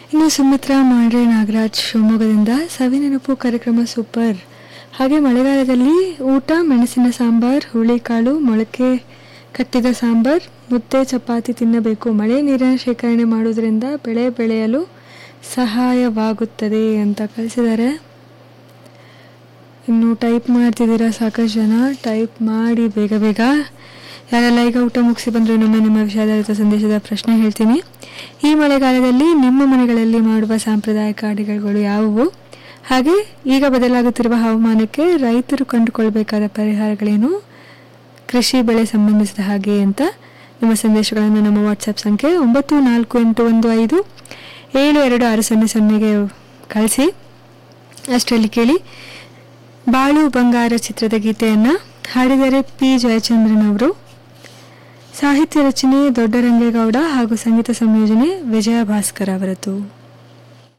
ಇನ್ನು ಸುಮಿತ್ರಾ ಮಾಡ್ರೆ ನಾಗರಾಜ್ ಶಿವಮೊಗ್ಗದಿಂದ ಸವಿ ನೆನಪು ಕಾರ್ಯಕ್ರಮ ಸೂಪರ್ ಹಾಗೆ ಮಳೆಗಾಲದಲ್ಲಿ ಊಟ ಮೆಣಸಿನ ಸಾಂಬಾರ್ ಹುಳಿಕಾಳು ಮೊಳಕೆ ಕಟ್ಟಿದ ಸಾಂಬಾರ್ ಮುದ್ದೆ ಚಪಾತಿ ತಿನ್ನಬೇಕು ಮಳೆ ನೀರಿನ ಶೇಖರಣೆ ಮಾಡುವುದರಿಂದ ಬೆಳೆ ಬೆಳೆಯಲು ಸಹಾಯವಾಗುತ್ತದೆ ಅಂತ ಕಳಿಸಿದ್ದಾರೆ ಇನ್ನು ಟೈಪ್ ಮಾಡ್ತಿದ್ದೀರಾ ಸಾಕಷ್ಟು ಜನ ಟೈಪ್ ಮಾಡಿ ಬೇಗ ಬೇಗ ಯಾರೆಲ್ಲ ಈಗ ಊಟ ಮುಗಿಸಿ ಬಂದರೆ ಇನ್ನೊಮ್ಮೆ ನಿಮ್ಮ ವಿಷಯಾಧಾರಿತ ಸಂದೇಶದ ಪ್ರಶ್ನೆ ಹೇಳ್ತೀನಿ ಈ ಮಳೆಗಾಲದಲ್ಲಿ ನಿಮ್ಮ ಮನೆಗಳಲ್ಲಿ ಮಾಡುವ ಸಾಂಪ್ರದಾಯಿಕ ಅಡುಗೆಗಳು ಯಾವುವು ಹಾಗೆ ಈಗ ಬದಲಾಗುತ್ತಿರುವ ಹವಾಮಾನಕ್ಕೆ ರೈತರು ಕಂಡುಕೊಳ್ಬೇಕಾದ ಪರಿಹಾರಗಳೇನು ಕೃಷಿ ಬೆಳೆ ಸಂಬಂಧಿಸಿದ ಹಾಗೆ ಅಂತ ನಿಮ್ಮ ಸಂದೇಶಗಳನ್ನು ನಮ್ಮ ವಾಟ್ಸಪ್ ಸಂಖ್ಯೆ ಒಂಬತ್ತು ನಾಲ್ಕು ಎಂಟು ಒಂದು ಐದು ಏಳು ಎರಡು ಆರು ಸೊನ್ನೆ ಸೊನ್ನೆಗೆ ಕಳಿಸಿ ಅಷ್ಟರಲ್ಲಿ ಕೇಳಿ ಬಾಳು ಬಂಗಾರ ಚಿತ್ರದ ಗೀತೆಯನ್ನು ಹಾಡಿದರೆ ಪಿ ಜಯಚಂದ್ರನ್ ಅವರು ಸಾಹಿತ್ಯ ರಚನೆ ದೊಡ್ಡರಂಗೇಗೌಡ ಹಾಗೂ ಸಂಗೀತ ಸಂಯೋಜನೆ ವಿಜಯ ಭಾಸ್ಕರ್ ಅವರದ್ದು